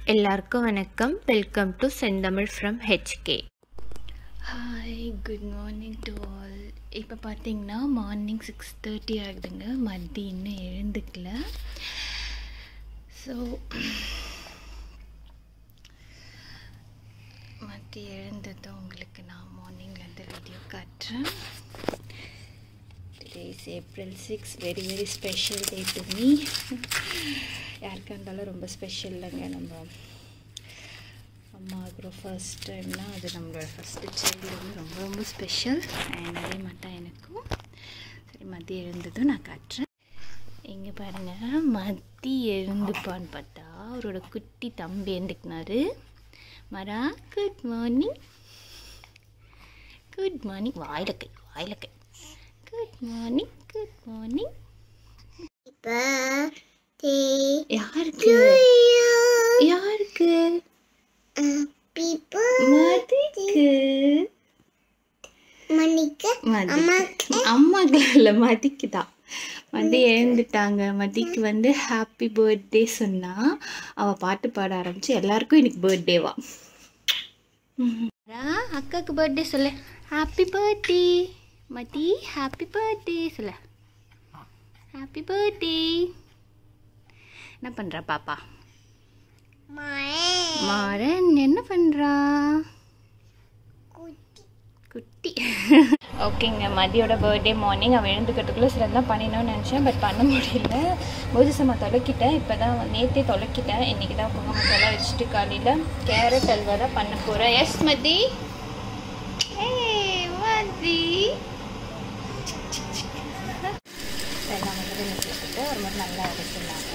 எல்லாருக்கும் வணக்கம் welcome to Senthamizh from H K hi good morning to all இப்போ பார்த்தீங்கன்னா மார்னிங் சிக்ஸ் தேர்ட்டி ஆகுதுங்க மதி இன்னும் எழுந்துக்கல ஸோ மதி எழுந்ததும் உங்களுக்கு நான் மார்னிங்லேருந்து வீடியோ காட்டுறேன் today is April six very very special day to me யாருக்கா இருந்தாலும் ரொம்ப ஸ்பெஷல் இல்லைங்க நம்ம அம்மா அப்புறம் ஃபர்ஸ்ட் டைம்னா அது நம்மளோட ஃபஸ்ட்டு சைல்டு வந்து ரொம்ப ரொம்ப ஸ்பெஷல் அண்ட் அதே மட்டும் எனக்கும் சரி மதியம் எழுந்ததும் நான் காட்டுறேன் இங்கே பாருங்கள் மதி எழுந்துப்பான்னு பார்த்தா அவரோட குட்டி தம்பி எழுந்துக்கினாரு மரா குட் மார்னிங் குட் மார்னிங் வாயில கை வாயில கை குட் மார்னிங் குட் மார்னிங் யாருக்கு யாருக்கு மதிக்கு மதிக்கு அம்மாக்கு இல்லை மதிக்கு தான் மதி எழுந்துட்டாங்க மதிக்கு வந்து ஹாப்பி பர்த்டே சொன்னா அவ பாட்டு பாட ஆரம்பிச்சு எல்லாருக்கும் இன்னைக்கு பர்த்டேவா அக்காவுக்கு பர்த்டே சொல்லு happy birthday Mathi happy birthday சொல்ல ஹாப்பி பர்த்டே என்ன பண்றா பாப்பா மாறன் என்ன பண்றா குட்டி ஓகேங்க மதியோட பர்த்டே மார்னிங் அவன் எழுந்துக்கிறதுக்குள்ளே சிலதெல்லாம் பண்ணிடணும்னு நினச்சேன் பட் பண்ண முடியல பூஜசம்மா தொலைக்கிட்டேன் இப்போ தான் நேற்றே தொலைக்கிட்டேன் இன்றைக்கி தான் குங்குமத்தெல்லாம் வச்சுட்டு காலையில் கேரட் அல்வா தான் பண்ண போகிறேன் எஸ் மதி ஏய் மதி எல்லாம் வந்து நிறுத்திட்டு ஒரு மாதிரி நல்லா அரைச்சிடலாங்க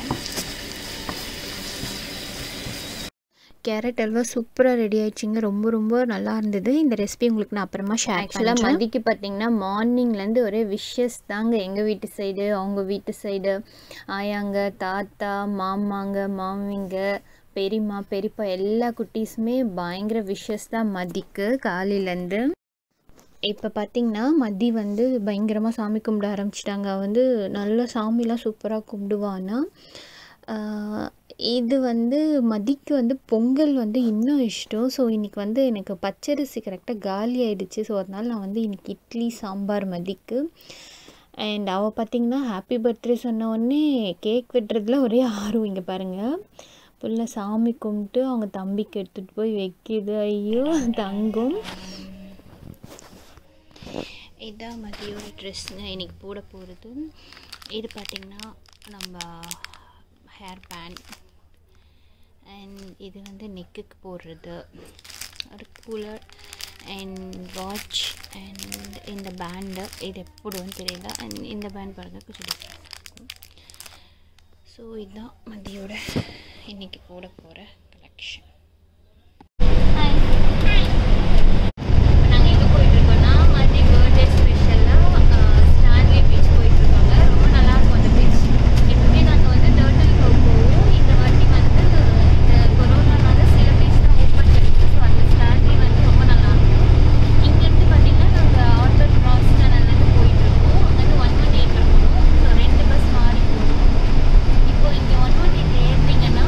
கேரட் அல்வா சூப்பராக ரெடி ஆயிடுச்சுங்க ரொம்ப ரொம்ப நல்லா இருந்தது இந்த ரெசிபி உங்களுக்கு நான் அப்புறமா ஷேர் ஆக்சுவலாக மதிக்கு பார்த்தீங்கன்னா மார்னிங்லேருந்து ஒரே விஷஸ் தாங்க எங்கள் வீட்டு சைடு அவங்க வீட்டு சைடு ஆயாங்க தாத்தா மாமாங்க மாமிங்க பெரியம்மா பெரியப்பா எல்லா குட்டீஸுமே பயங்கர விஷஸ் தான் மதிக்கு காலையிலேருந்து இப்போ பார்த்திங்கன்னா மதி வந்து பயங்கரமாக சாமி கும்பிட ஆரம்பிச்சிட்டாங்க வந்து நல்ல சாமிலாம் சூப்பராக கும்பிடுவானா இது வந்து மதிக்கு வந்து பொங்கல் வந்து இன்னும் இஷ்டம் ஸோ இன்றைக்கி வந்து எனக்கு பச்சரிசி கரெக்டாக காலி ஆகிடுச்சு ஸோ அதனால் நான் வந்து இன்றைக்கி இட்லி சாம்பார் மதிக்கு அண்ட் அவள் பார்த்திங்கன்னா ஹாப்பி பர்த்டே சொன்ன உடனே கேக் வெட்டுறதுல ஒரே ஆர்வம் இங்கே பாருங்கள் ஃபுல்லாக சாமி கும்பிட்டு அவங்க தம்பிக்கு எடுத்துகிட்டு போய் வைக்கிது ஐயோ தங்கும் இதான் மதியோட ட்ரெஸ்ஸுங்க இன்றைக்கி போட போகிறது இது பார்த்திங்கன்னா நம்ம ஹேர் பேண்ட் அண்ட் இது வந்து நெக்குக்கு போடுறது ஒரு கூலர் அண்ட் வாட்ச் அண்ட் இந்த பேண்டு இது எப்போடுவோன்னு தெரியல அண்ட் இந்த பேண்ட் பாருங்கள் கொஞ்சம் டிஃப்ரெண்ட் இருக்கும் ஸோ இதுதான் மதியோட இன்றைக்கி போட போகிற கலெக்ஷன் நாங்கள் எங்கே போயிட்டுருக்கோன்னா மதி பர்த்டே ஸ்பெஷலாக ஸ்டான்லி பீச் போயிட்டுருக்கோங்க ரொம்ப நல்லாயிருக்கும் அந்த பீச் எப்பவுமே நாங்கள் வந்து டேர்ட்டில் கோ போவோம் இந்த வாட்டி வந்து இந்த கொரோனானால சில பீச் தான் ஓப்பன் இருக்குது ஸோ அந்த ஸ்டான்லி வந்து ரொம்ப நல்லாயிருக்கும் இங்கேருந்து பார்த்தீங்கன்னா நாங்கள் ஆட்டோ கிராஸ் சேனல்லேருந்து போயிட்டுருக்கோம் அங்கேருந்து ஒன் ஒன் எயிட் இருக்கணும் ஸோ ரெண்டு பஸ் மாறி போகணும் இப்போ இங்கே ஒன் ஒன் எயிட் ஏறினீங்கன்னா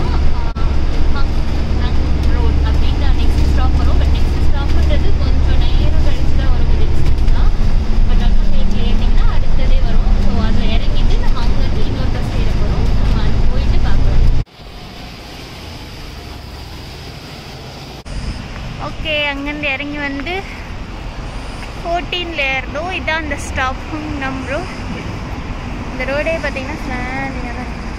ரோட் அப்படின்ற நெக்ஸ்ட் ஸ்டாப் வரும் பட் நெக்ஸ்ட் ஸ்டாப்ன்றது கொஞ்சம் நேரம் கழிச்சு தான் வரும் கொஞ்சம் distance தான் பட் ஒன் ஒன் எயிட்ல ஏறினீங்கன்னா அடுத்ததே வரும் ஸோ அதில் இறங்கிட்டு நம்ம அங்கேருந்து இன்னொரு பஸ் ஏற போகிறோம் நம்ம அது போயிட்டு பார்க்கலாம் ஓகே அங்கேருந்து இறங்கி வந்து ஃபோர்டீனில் ஏறணும் இதான் அந்த ஸ்டாப் நம்பரும் இந்த ரோடே பார்த்தீங்கன்னா ஸ்லாண்டிங்காக தான் இருக்கு.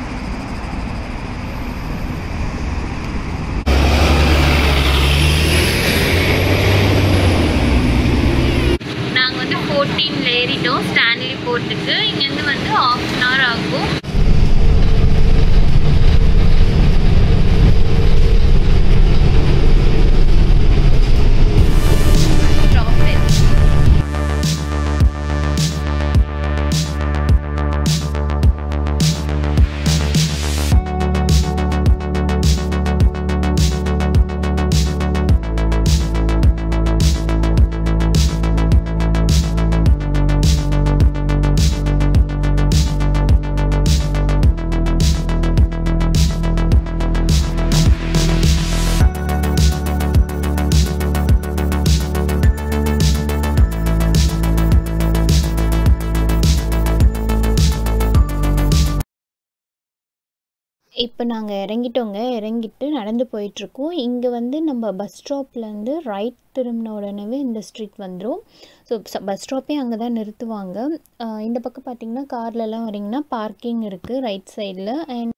நாங்கள் வந்து ஃபோர்டீனில் ஏறிட்டோம் ஸ்டான்லி போர்ட்டுக்கு இங்கேருந்து வந்து ஆஃப் அன் ஹவர் ஆகும் Stop it. இப்போ நாங்கள் இறங்கிட்டோங்க இறங்கிட்டு நடந்து போயிட்டுருக்கோம் இங்கே வந்து நம்ம பஸ் ஸ்டாப்லேருந்து ரைட் திரும்பின உடனே இந்த ஸ்ட்ரீட் வந்துடும் ஸோ பஸ் ஸ்டாப்பே அங்கே தான் நிறுத்துவாங்க ஆஹ் இந்த பக்கம் பார்த்தீங்கன்னா கார்லலாம் வரீங்கன்னா பார்க்கிங் இருக்குது ரைட் சைடில் அண்ட்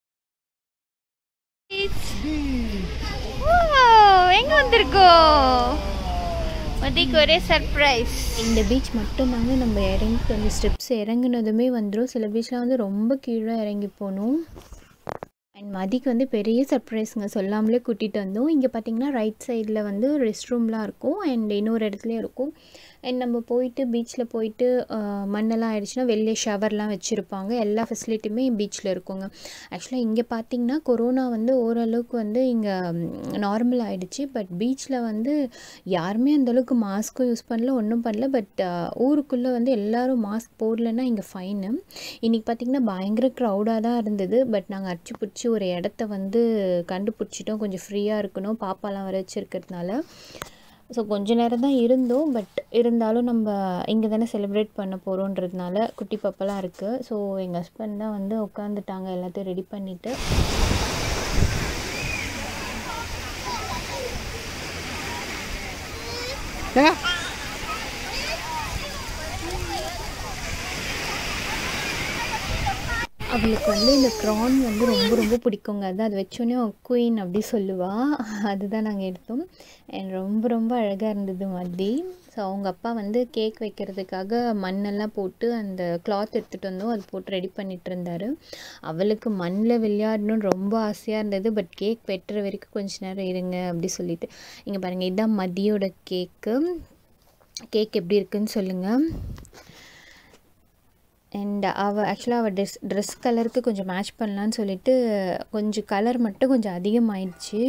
எங்க வந்திருக்கோம் மதிக்கு ஒரே சர்ப்ரைஸ் இந்த பீச் மட்டும்தாங்க நம்ம இறங்கி கொஞ்சம் ஸ்டெப்ஸ் இறங்குனதுமே வந்துடும் சில பீச்லாம் வந்து ரொம்ப கீழே இறங்கி போகணும் அண்ட் மதிக்கு வந்து பெரிய சர்ப்ரைஸுங்க சொல்லாமலே கூட்டிகிட்டு வந்தோம் இங்கே பார்த்தீங்கன்னா ரைட் சைடில் வந்து ரெஸ்ட் ரூம்லாம் இருக்கும் அண்ட் இன்னொரு இடத்துலையும் இருக்கும் அண்ட் நம்ம போயிட்டு பீச்சில் போயிட்டு ஆஹ், மண்ணெல்லாம் ஆயிடுச்சுன்னா வெளியே ஷவர்லாம் வச்சுருப்பாங்க எல்லா ஃபெசிலிட்டியுமே பீச்சில் இருக்குங்க ஆக்சுவலாக இங்கே பார்த்தீங்கன்னா கொரோனா வந்து ஓரளவுக்கு வந்து இங்கே நார்மல் ஆயிடுச்சு பட் பீச்சில் வந்து யாருமே அந்தளவுக்கு மாஸ்க்கும் யூஸ் பண்ணல ஒன்றும் பண்ணல பட் ஊருக்குள்ளே வந்து எல்லாரும் மாஸ்க் போடலன்னா இங்கே ஃபைனு இன்றைக்கி பார்த்திங்கன்னா பயங்கர க்ரௌடாக தான் இருந்தது பட் நாங்கள் அடிச்சு பிடிச்சி ஒரு இடத்த வந்து கண்டுபிடிச்சிட்டோம் கொஞ்சம் ஃப்ரீயாக இருக்கணும் பாப்பாலாம் வர வச்சுருக்கிறதுனால ஸோ கொஞ்ச நேரம் தான் இருந்தோம் பட் இருந்தாலும் நம்ம இங்கே தானே செலிப்ரேட் பண்ண போகிறோன்றதுனால குட்டி பாப்பாலாம் இருக்குது ஸோ எங்கள் ஹஸ்பண்ட் தான் வந்து உட்காந்துட்டாங்க எல்லாத்தையும் ரெடி பண்ணிவிட்டு அவளுக்கு வந்து இந்த க்ரான் வந்து ரொம்ப ரொம்ப பிடிக்குங்க அது அது வச்சோன்னே குயின் அப்படி சொல்லுவா அதுதான் நாங்கள் எடுத்தோம் அண்ட் ரொம்ப ரொம்ப அழகாக இருந்தது மதி ஸோ அவங்க அப்பா வந்து கேக் வைக்கிறதுக்காக மண்ணெல்லாம் போட்டு அந்த கிளாத் எடுத்துகிட்டு வந்தோம் அது போட்டு ரெடி பண்ணிட்டு இருந்தாரு அவளுக்கு மண்ணில் விளையாடணும்னு ரொம்ப ஆசையாக இருந்தது பட் கேக் வெட்டுற வரைக்கும் கொஞ்ச நேரம் இருங்க அப்படி சொல்லிட்டு இங்கே பாருங்கள் இதான் மதியோட கேக்கு கேக் எப்படி இருக்குன்னு சொல்லுங்கள் அண்ட் அவள் ஆக்சுவலாக அவள் ட்ரெஸ் ட்ரெஸ் கலருக்கு கொஞ்சம் மேட்ச் பண்ணலான்னு சொல்லிட்டு கொஞ்சம் கலர் மட்டும் கொஞ்சம் அதிகமாயிடுச்சு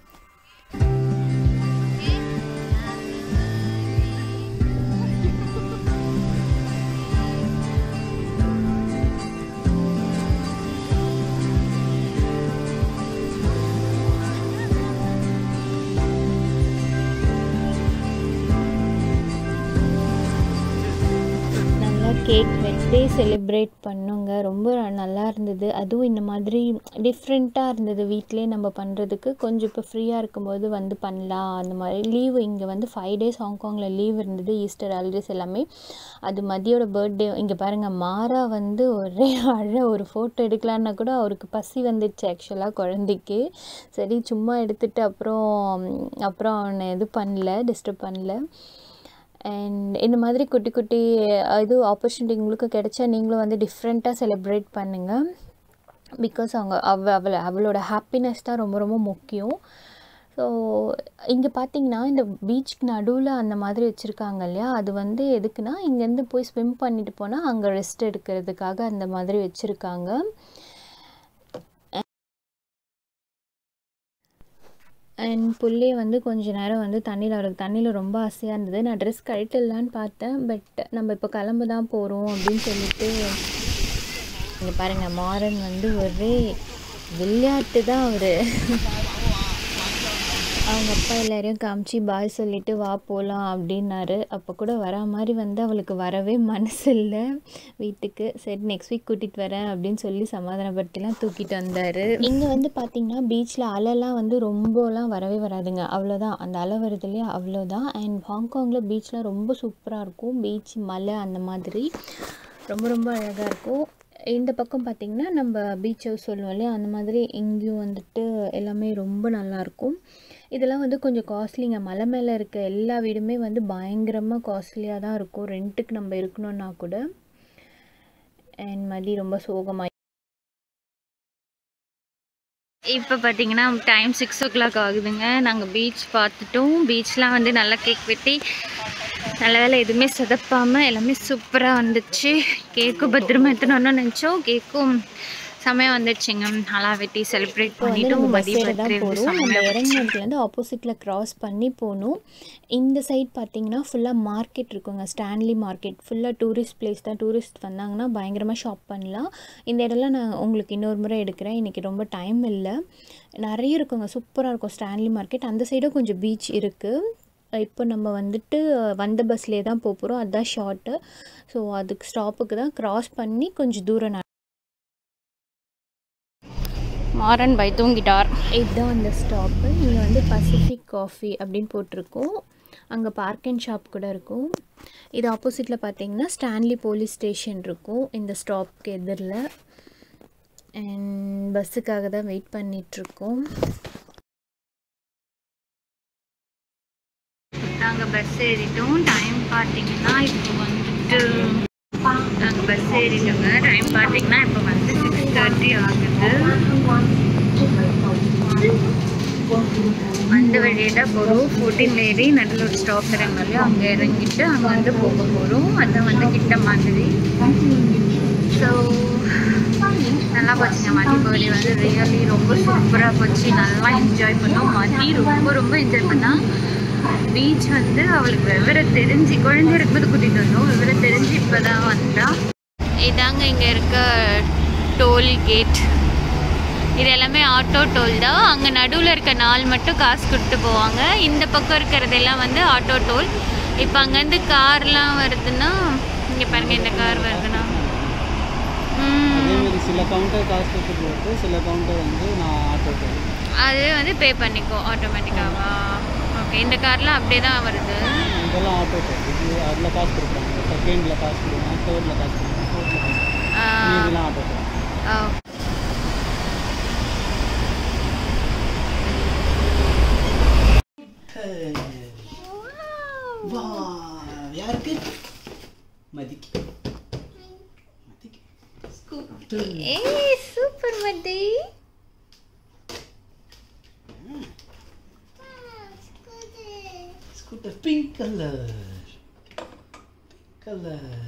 நல்லா கேக் வெட்டி செலிப்ரேட் பண்ணுங்க ரொம்ப நல்லா இருந்தது அதுவும் இந்த மாதிரி டிஃப்ரெண்ட்டாக இருந்தது வீட்டிலே நம்ம பண்ணுறதுக்கு கொஞ்சம் இப்போ ஃப்ரீயாக இருக்கும்போது வந்து பண்ணலாம் அந்த மாதிரி லீவு இங்கே வந்து ஃபைவ் டேஸ் ஹாங்காங்கில் லீவ் இருந்தது ஈஸ்டர் ஹாலிடேஸ் எல்லாமே அது மதியோட பர்த்டே இங்கே பாருங்கள் மாறா வந்து ஒரே அழ ஒரு ஃபோட்டோ எடுக்கலான்னா கூட அவருக்கு பசி வந்துடுச்சு ஆக்சுவலாக குழந்தைக்கு சரி சும்மா எடுத்துட்டு அப்புறம் அப்புறம் அவனை இது பண்ணல டிஸ்டர்ப் பண்ணல அண்ட் இந்த மாதிரி குட்டி குட்டி இது ஆப்பர்ச்சுனிட்டி உங்களுக்கு கிடைச்சா நீங்களும் வந்து டிஃப்ரெண்ட்டாக செலிப்ரேட் பண்ணுங்கள் பிகாஸ் அவங்க அவ அவளை அவளோட ஹாப்பினஸ் தான் ரொம்ப ரொம்ப முக்கியம் ஸோ இங்கே பார்த்தீங்கன்னா இந்த பீச்சுக்கு நடுவில் அந்த மாதிரி வச்சுருக்காங்க இல்லையா அது வந்து எதுக்குன்னா இங்கேருந்து போய் ஸ்விம் பண்ணிட்டு போனால் அங்கே ரெஸ்ட் எடுக்கிறதுக்காக அந்த மாதிரி வச்சுருக்காங்க அண்ட் புள்ளைய வந்து கொஞ்ச நேரம் வந்து தண்ணியில் அவருக்கு தண்ணியில் ரொம்ப ஆசையாக இருந்தது நான் ட்ரெஸ் கழட்டிடலான்னு பார்த்தேன் பட் நம்ம இப்போ கிளம்ப தான் போகிறோம் அப்படின்னு சொல்லிட்டு இங்கே பாருங்கள் மாறன் வந்து ஒரே விளையாட்டு தான் அவர் அவங்க அப்பா எல்லாரையும் காமிச்சு பாய் சொல்லிட்டு வா போகலாம் அப்படின்னாரு அப்போ கூட வரா மாதிரி வந்து அவளுக்கு வரவே மனசு இல்லை வீட்டுக்கு சரி நெக்ஸ்ட் வீக் கூட்டிகிட்டு வரேன் அப்படின்னு சொல்லி சமாதானப்படுத்திலாம் தூக்கிட்டு வந்தார் இங்கே வந்து பார்த்திங்கன்னா பீச்சில் அலைலாம் வந்து ரொம்பலாம் வரவே வராதுங்க அவ்வளோதான் அந்த அலை வருது இல்லையா அவ்வளோதான் அண்ட் ஹாங்காங்கில் பீச்லாம் ரொம்ப சூப்பராக இருக்கும் பீச் மலை அந்த மாதிரி ரொம்ப ரொம்ப அழகாக இருக்கும் இந்த பக்கம் பார்த்திங்கன்னா நம்ம பீச் ஹவுஸ் சொல்லுவோம் இல்லையா அந்த மாதிரி இங்கேயும் வந்துட்டு எல்லாமே ரொம்ப நல்லாயிருக்கும் இதெல்லாம் வந்து கொஞ்சம் காஸ்ட்லிங்க மலை மேலே இருக்க எல்லா வீடுமே வந்து பயங்கரமாக காஸ்ட்லியாக தான் இருக்கும் ரெண்ட்டுக்கு நம்ம இருக்கணும்னா கூட அண்ட் மதி ரொம்ப சோகமாக இப்போ பார்த்தீங்கன்னா டைம் சிக்ஸ் ஓ கிளாக் ஆகுதுங்க நாங்கள் பீச் பார்த்துட்டோம் பீச்லாம் வந்து நல்லா கேக் வெட்டி நல்ல வேலை எதுவுமே சொதப்பாமல் எல்லாமே சூப்பராக வந்துச்சு கேக்கும் பத்திரமா எடுத்துன்னு வரணும்னு நினச்சோம் கேக்கும் செமையாக வந்துடுச்சுங்க நல்லா வெட்டி செலிப்ரேட் இப்போ வந்து பண்ணிவிட்டு நம்ம மதிய பஸ்ஸில் தான் பர்த்டே போகிறோம் நம்ம இறங்கினதுலேருந்து ஆப்போசிட்டில் க்ராஸ் பண்ணி போகணும் இந்த சைட் பார்த்தீங்கன்னா ஃபுல்லாக மார்க்கெட் இருக்குங்க ஸ்டான்லி மார்க்கெட் ஃபுல்லாக டூரிஸ்ட் பிளேஸ் தான் டூரிஸ்ட் வந்தாங்கன்னா பயங்கரமாக ஷாப் பண்ணலாம் இந்த இடம்லாம் நான் உங்களுக்கு இன்னொரு முறை எடுக்கிறேன் இன்றைக்கி ரொம்ப டைம் இல்லை நிறைய இருக்குங்க சூப்பராக இருக்கும் ஸ்டான்லி மார்க்கெட் அந்த சைடும் கொஞ்சம் பீச் இருக்குது இப்போ நம்ம வந்துட்டு வந்த பஸ்லேயே தான் போக போகிறோம் அதுதான் ஷார்ட்டு ஸோ அதுக்கு ஸ்டாப்புக்கு தான் க்ராஸ் பண்ணி கொஞ்சம் தூரம் நட- மாறன் பை தூங்கிட்டார் இதுதான் அந்த ஸ்டாப்பு இங்கே வந்து பசிபிக் காஃபி அப்படின்னு போட்டிருக்கோம் அங்கே பார்க் அண்ட் ஷாப் கூட இருக்கும் இது ஆப்போசிட்டில் பார்த்தீங்கன்னா ஸ்டான்லி போலீஸ் ஸ்டேஷன் இருக்கும் இந்த ஸ்டாப்க்கு எதிரில் அண்ட் பஸ்ஸுக்காக தான் வெயிட் பண்ணிகிட்ருக்கோம் நாங்கள் பஸ் ஏறிட்டோம் டைம் பார்த்தீங்கன்னா இப்போ வந்துட்டு நாங்கள் பஸ் ஏறிட்டோங்க டைம் பார்த்தீங்கன்னா இப்போ வந்து சிக்ஸ் தேர்ட்டி ஆகுது அந்த வழியே தான் போகிறோம் ஃபோர்டீன் ஏறி நடுவில் ஒரு ஸ்டாப் இறங்கலையோ அங்கே இறங்கிட்டு அங்கே வந்து போக போகிறோம் அதான் வந்து கிட்ட மாதிரி ஸோ நல்லா போச்சுங்க மதி பர்த்டே வந்து ரியலி ரொம்ப சூப்பராக போச்சு நல்லா என்ஜாய் பண்ணோம் மதி ரொம்ப ரொம்ப என்ஜாய் பண்ணா பீச் வந்து அவளுக்கு விவரம் தெரிஞ்சு குழந்தை இருக்கும்போது கூட்டிகிட்டு வந்தோம் விவரம் தெரிஞ்சு இப்போ தான் வந்தா இதாங்க இங்கே இருக்க டோல் கேட் இது எல்லாமே ஆட்டோ டோல் தான் அங்கே நடுவில் இருக்க நாள் மட்டும் காசு கொடுத்து போவாங்க இந்த பக்கம் இருக்கிறதெல்லாம் வந்து ஆட்டோ டோல் இப்போ அங்கேருந்து கார்லாம் வருதுன்னா இங்கே பாருங்க இந்த கார் வருதுன்னா ம், அதே மாதிரி சில கவுண்டர் காசு கொடுத்து போட்டு சில கவுண்டர் வந்து நான் ஆட்டோ போகிறேன் அது வந்து பே பண்ணிக்கோ ஆட்டோமேட்டிக்காவா ஓகே இந்த கார்லாம் அப்படியே தான் வருது இதெல்லாம் ஆட்டோ பே இது அதில் காசு கொடுப்பாங்க செகண்டில் காசு கொடுப்பாங்க தேர்டில் காசு கொடுப்பாங்க ஃபோர்த்தில் காசு ஆ, கொடுப்பாங்க இதெல்லாம் ஆட்டோ பே ஆ. வா யாருக்கு மதிக்கு மதிக்கு ஏய் super Mathi scooter pink colour colour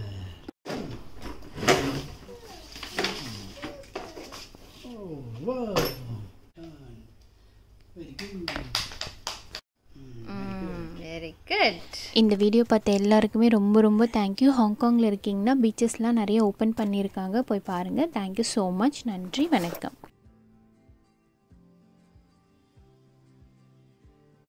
oh வா வெரி குட் வெரி குட் இந்த வீடியோ பார்த்த எல்லாருக்குமே ரொம்ப ரொம்ப தேங்க்யூ ஹாங்காங்கில் இருக்கீங்கன்னா பீச்சஸ்லாம் நிறைய ஓப்பன் பண்ணியிருக்காங்க போய் பாருங்கள் தேங்க்யூ ஸோ மச் நன்றி வணக்கம்